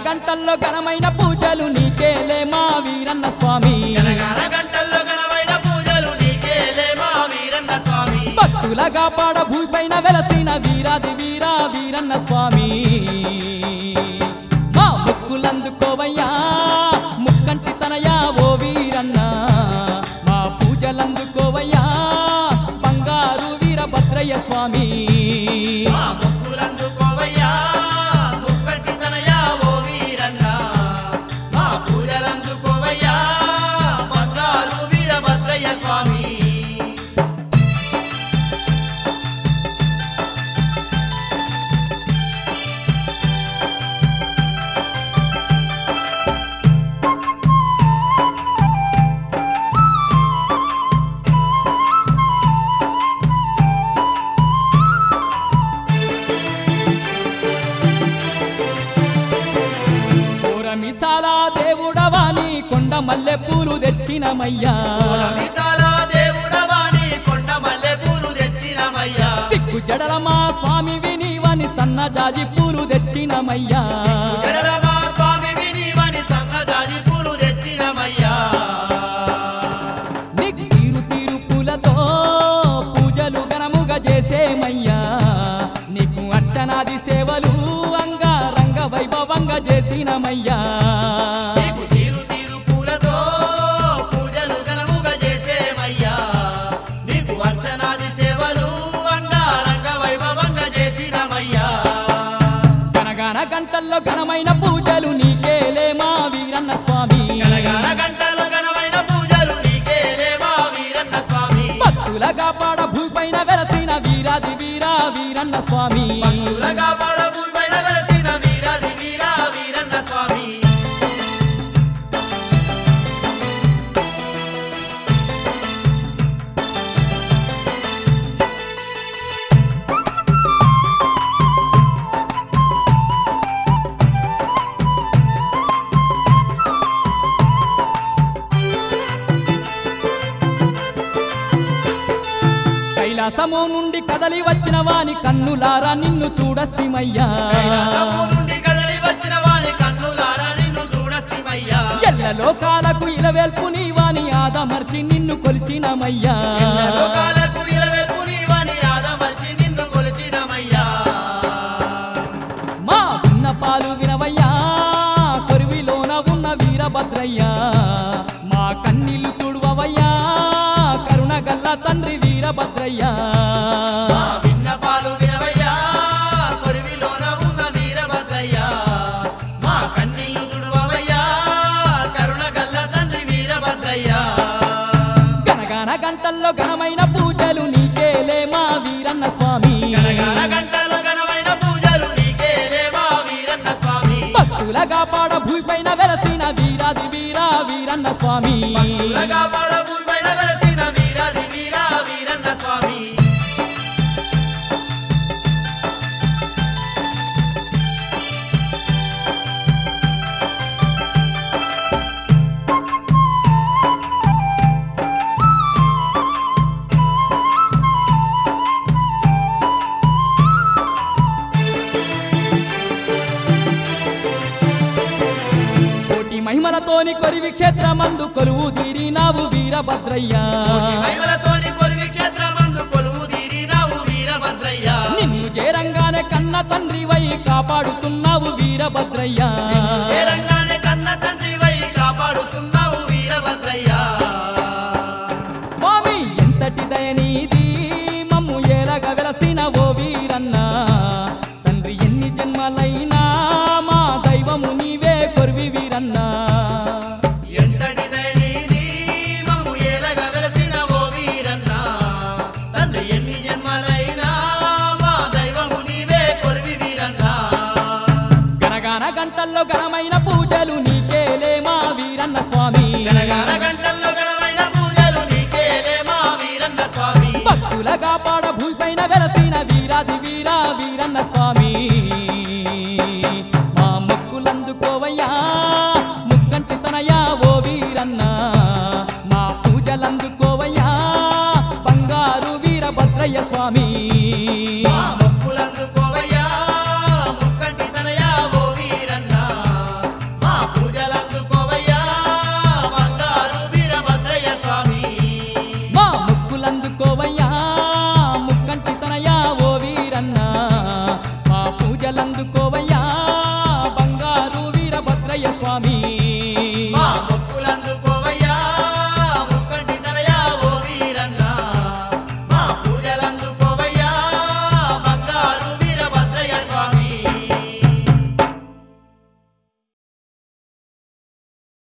గంటల్లో ఘనమైన పూజలు నీకేలే మా వీరన్న స్వామి గనగాన గంటల్లో ఘనమైన పూజలు నీకేలే మా వీరన్న స్వామి భక్తులగా పాడ భూపైన వెలసిన వీరాది వీరా వీరన్న స్వామి మా ముక్కులందుకోవయ్యా ముక్కంటి తనయా ఓ వీరన్న మా పూజలందుకోవయ్యా బంగారు వీరభద్రయ్య స్వామి మా మొక్కులందుకోవయ్యా ముక్కటి తనయా ఓ వీరన్న మా పూజలందుకోవయ్యా బంగారు వీరభద్రయ్య స్వామి పూరమిసాల దేవుడవాని కొండ మల్లె పూలు తెచ్చినమయ్యా విశాల దేవుడవాని కొండ మల్లె పూలు తెచ్చినమయ్యా సిక్కు జడల మా స్వామి వినివని సన్న జాజి పూలు తెచ్చినమయ్యా ఎడల మా స్వామి వినివని సన్నజాజి పూలు తెచ్చినమయ్యా నీకు తీరు తీరు పూలతో పూజలు ఘనముగా చేసేమయ్యా నీకు అర్చనాది సేవలు అంగరంగ వైభవంగా చేసినమయ్యా నీకు తీరు తీరు పూలతో పూజలు ఘనముగా చేసేమయ్యా నీకు అర్చనాది సేవలు అంగారంగ వైభవంగా చేసినమయ్యా గనగన గంటల్లో ఘనమైన పూజలు నీకేలే మా వీరన్న స్వామి గనగాన గంటలో ఘనమైన పూజలు నీకేలే మా వీరన్న స్వామి భక్తులగా పాడ భూపైన వెలసిన వీరాది వీరా వీరన్న స్వామి భక్తులగా పడబు పైన వెలసిన వీరాది వీరా వీరన్న స్వామి కైలాసము నుండి కదలి వచ్చిన వాని కన్నులారా నిన్ను చూడస్తిమయ్యా కైలాసము నుండి కదలి వచ్చిన వాని కన్నులారా నిన్ను చూడస్తిమయ్యా ఎల్ల లోకాలకు ఇలవేల్పు నీ వాని ఆదమర్చి నిన్ను కొలిచినమయ్యా ఎల్ల లోకాలకు ఇలవెల్పు నీవని ఆదమర్చి నిన్ను కొలిచినమయ్యా మా విన్నపాలు వినవయ్యా కొరివిలోన ఉన్న వీరభద్రయ్యా మా కన్నీళ్లు తుడువవయ్యా కరుణగల్ల తండ్రి వీరభద్రయ్యా మా విన్నపాలు వినవయ్యా కొరివిలోన ఉన్న వీరభద్రయ్యా మా కన్నీళ్లు తుడువవయ్యా కరుణగల్ల తండ్రి వీరభద్రయ్యా గనగాన గంటల్లో ఘనమైన పూజలు నీకేలే మా వీరన్న స్వామి గనగాన గంటలో ఘనమైన పూజలు నీకేలే మా వీరన్న స్వామి భక్తులగా పాడ భూపైన వెలసిన వీరాది వీరా వీరన్న స్వామి భక్తులగా పడబు పైన వెలసిన వీరాది వీరా వీరన్న స్వామి కోటి మహిమలతోని కొరివి క్షేత్రమందు కొలువు తీరినావు వీరభద్రయ్యా కోటి మహిమలతోని కొరివి క్షేత్రమందు కొలువు తీరినావు వీరభద్రయ్యా నిన్ను చేరంగానే కన్న తండ్రివై కాపాడుతున్నావు వీరభద్రయ్యా చేరంగానే కన్న తండ్రివై కాపాడుతున్నావు వీరభద్రయ్యా స్వామి ఎంతటి దయనీది మమ్ము ఏలగ వెలసిన ఓ వీరన్న తండ్రి ఎన్ని జన్మలైనా మా దైవము నీవే కొరివి వీరన్నా ఎంతటి దయనీది మమ్ము ఏలగా వెలసిన ఓ వీరన్న తండ్రి ఎన్ని జన్మలైనా మా దైవము నీవే కొరివి వీరన్న గనగాన గంటల్లో ఘనమైన పూజలు నీకేలే మా వీరన్న స్వామి గనగాన గంటల్లో ఘనమైన పూజలు నీకేలే మా వీరన్న స్వామి భక్తులగా పాడ భూపైన వెలసిన వీరాది వీరా వీరన్న స్వామి మా మొక్కులందుకోవయ్యా ముక్కంటి తనయా ఓ వీరన్న మా పూజలందుకోవయ్యా బంగారు వీరభద్రయ్య స్వామి